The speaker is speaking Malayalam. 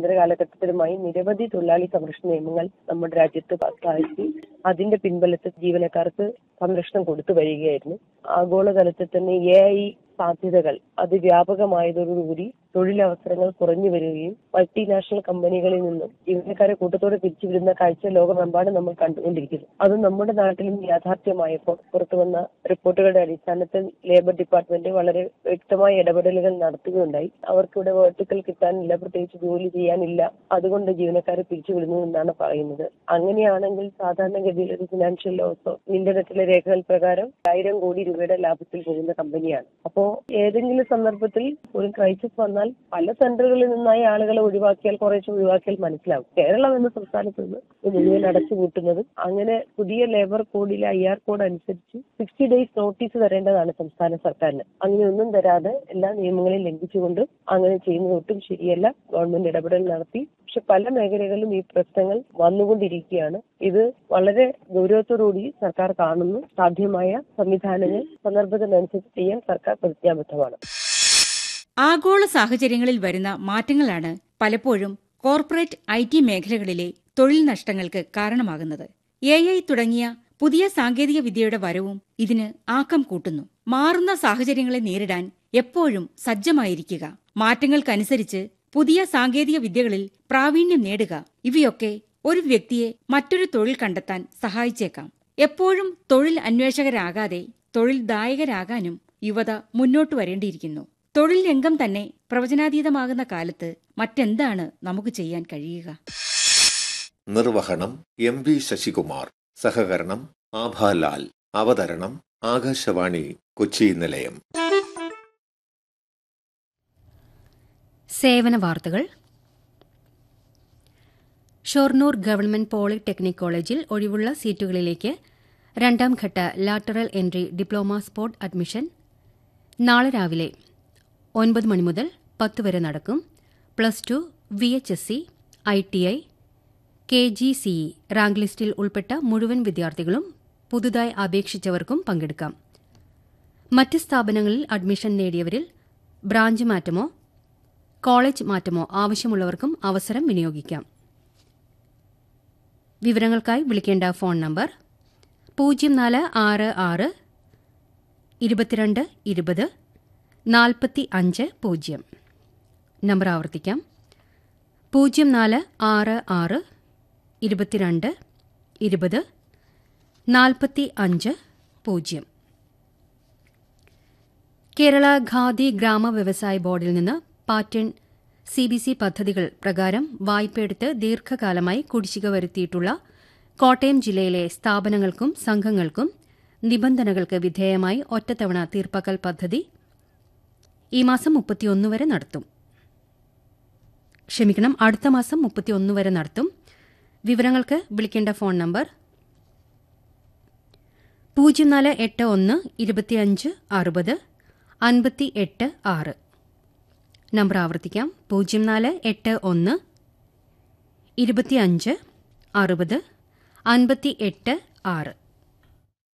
കേന്ദ്ര കാലഘട്ടത്തിലുമായി നിരവധി തൊഴിലാളി സംരക്ഷണ നിയമങ്ങൾ നമ്മുടെ രാജ്യത്ത് പാസാക്കി അതിന്റെ പിൻബലത്തിൽ ജീവനക്കാർക്ക് സംരക്ഷണം കൊടുത്തു വരികയായിരുന്നു ആഗോളതലത്തിൽ തന്നെ എ ഐ സാധ്യതകൾ അത് വ്യാപകമായതോടുകൂടി തൊഴിലവസരങ്ങൾ കുറഞ്ഞു വരികയും മൾട്ടിനാഷണൽ കമ്പനികളിൽ നിന്നും ജീവനക്കാരെ കൂട്ടത്തോടെ പിരിച്ചുവിടുന്ന കാഴ്ച ലോകമെമ്പാടും നമ്മൾ കണ്ടുകൊണ്ടിരിക്കുന്നു അത് നമ്മുടെ നാട്ടിലും യാഥാർത്ഥ്യമായപ്പോൾ പുറത്തു വന്ന റിപ്പോർട്ടുകളുടെ അടിസ്ഥാനത്തിൽ ലേബർ ഡിപ്പാർട്ട്മെന്റ് വളരെ വ്യക്തമായ ഇടപെടലുകൾ നടത്തുകയുണ്ടായി അവർക്കിവിടെ വേർട്ടിക്കൽ കിട്ടാനില്ല പ്രത്യേകിച്ച് ജോലി ചെയ്യാനില്ല അതുകൊണ്ട് ജീവനക്കാരെ പിരിച്ചുവിടുന്നു എന്നാണ് പറയുന്നത് അങ്ങനെയാണെങ്കിൽ സാധാരണഗതിയിൽ ഒരു ഫിനാൻഷ്യൽ ലോസോ ഇന്റർനെറ്റിലെ രേഖകൾ പ്രകാരം ആയിരം കോടി രൂപയുടെ ലാഭത്തിൽ പോകുന്ന കമ്പനിയാണ് അപ്പോ ഏതെങ്കിലും സന്ദർഭത്തിൽ ഒരു ക്രൈസിസ് വന്നാൽ പല സെന്ററുകളിൽ നിന്നായി ആളുകളെ ഒഴിവാക്കിയാൽ കുറേശ്ശെ ഒഴിവാക്കിയാൽ മനസ്സിലാവും കേരളം എന്ന സംസ്ഥാനത്ത് നിന്ന് ഇത് മുഴുവൻ അടച്ചുപൂട്ടുന്നതും അങ്ങനെ പുതിയ ലേബർ കോഡിലെ ഐ ആർ കോഡ് അനുസരിച്ച് സിക്സ്റ്റി ഡേയ്സ് നോട്ടീസ് തരേണ്ടതാണ് സംസ്ഥാന സർക്കാരിന് അങ്ങനെയൊന്നും തരാതെ എല്ലാ നിയമങ്ങളെയും ലംഘിച്ചുകൊണ്ട് അങ്ങനെ ചെയ്യുന്നത് ഒട്ടും ശരിയല്ല ഗവൺമെന്റ് ഇടപെടൽ നടത്തി പക്ഷെ പല മേഖലകളിലും ഈ പ്രശ്നങ്ങൾ വന്നുകൊണ്ടിരിക്കുകയാണ് ഇത് വളരെ ഗൗരവത്തോടുകൂടി സർക്കാർ കാണുന്നു സാധ്യമായ സംവിധാനങ്ങൾ സന്ദർഭത്തിനനുസരിച്ച് ചെയ്യാൻ സർക്കാർ പ്രതിജ്ഞാബദ്ധമാണ് ആഗോള സാഹചര്യങ്ങളിൽ വരുന്ന മാറ്റങ്ങളാണ് പലപ്പോഴും കോർപ്പറേറ്റ് ഐ ടി മേഖലകളിലെ തൊഴിൽ നഷ്ടങ്ങൾക്ക് കാരണമാകുന്നത് എ ഐ തുടങ്ങിയ പുതിയ സാങ്കേതിക വിദ്യയുടെ വരവും ഇതിന് ആക്കം കൂട്ടുന്നു മാറുന്ന സാഹചര്യങ്ങളെ നേരിടാൻ എപ്പോഴും സജ്ജമായിരിക്കുക മാറ്റങ്ങൾക്കനുസരിച്ച് പുതിയ സാങ്കേതിക വിദ്യകളിൽ പ്രാവീണ്യം നേടുക ഇവയൊക്കെ ഒരു വ്യക്തിയെ മറ്റൊരു തൊഴിൽ കണ്ടെത്താൻ സഹായിച്ചേക്കാം എപ്പോഴും തൊഴിൽ അന്വേഷകരാകാതെ തൊഴിൽദായകരാകാനും യുവത മുന്നോട്ട് വരേണ്ടിയിരിക്കുന്നു തൊഴിൽ രംഗം തന്നെ പ്രവചനാതീതമാകുന്ന കാലത്ത് മറ്റെന്താണ് നമുക്ക് ചെയ്യാൻ കഴിയുക നിർവഹണം എം വി ശശികുമാർ സഹകരണം ആഭാലാൽ അവതരണം ആകാശവാണി കൊച്ചി നിലയം സേവന വാർത്തകൾ ഷൊർണൂർ ഗവൺമെന്റ് പോളിടെക്നിക് കോളേജിൽ ഒഴിവുള്ള സീറ്റുകളിലേക്ക് രണ്ടാം ഘട്ട lateral entry diploma spot admission നാളെ രാവിലെ ഒൻപത് മണി മുതൽ പത്ത് വരെ നടക്കും plus two V H S C I T I K G C E rank ലിസ്റ്റിൽ ഉൾപ്പെട്ട മുഴുവൻ വിദ്യാർത്ഥികളും പുതുതായി അപേക്ഷിച്ചവർക്കും പങ്കെടുക്കാം മറ്റ് സ്ഥാപനങ്ങളിൽ അഡ്മിഷൻ നേടിയവരിൽ ബ്രാഞ്ച് മാറ്റമോ കോളേജ് മാറ്റമോ ആവശ്യമുള്ളവർക്കും അവസരം വിനിയോഗിക്കാം വിവരങ്ങൾക്കായി വിളിക്കേണ്ട ഫോൺ നമ്പർ പൂജ്യം നാല് ആറ് ആറ് ഇരുപത്തിരണ്ട് ഇരുപത് നാൽപ്പത്തി അഞ്ച് പൂജ്യം നമ്പർ ആവർത്തിക്കാം പൂജ്യം നാല് ആറ് ആറ് ഇരുപത്തിരണ്ട് ഇരുപത് നാൽപ്പത്തി അഞ്ച് പൂജ്യം കേരള ഖാദി ഗ്രാമ വ്യവസായ ബോർഡിൽ നിന്ന് പാറ്റേൺ സി ബി സി പദ്ധതികൾ പ്രകാരം വായ്പയെടുത്ത് ദീർഘകാലമായി കുടിശ്ശിക വരുത്തിയിട്ടുള്ള കോട്ടയം ജില്ലയിലെ സ്ഥാപനങ്ങൾക്കും സംഘങ്ങൾക്കും നിബന്ധനകൾക്ക് വിധേയമായി ഒറ്റത്തവണ തീർപ്പാക്കൽ പദ്ധതി ഈ മാസം മുപ്പത്തിയൊന്ന് വരെ നടത്തും ക്ഷമിക്കണം അടുത്ത മാസം മുപ്പത്തിയൊന്ന് വരെ നടത്തും വിവരങ്ങൾക്ക് വിളിക്കേണ്ട ഫോൺ നമ്പർ പൂജ്യം നാല് എട്ട് ഒന്ന് ഇരുപത്തിയഞ്ച് അറുപത് അൻപത്തി എട്ട് ആറ് നമ്പർ ആവർത്തിക്കാം പൂജ്യം നാല് എട്ട് ഒന്ന് ഇരുപത്തിയഞ്ച് അറുപത് അൻപത്തി എട്ട് ആറ്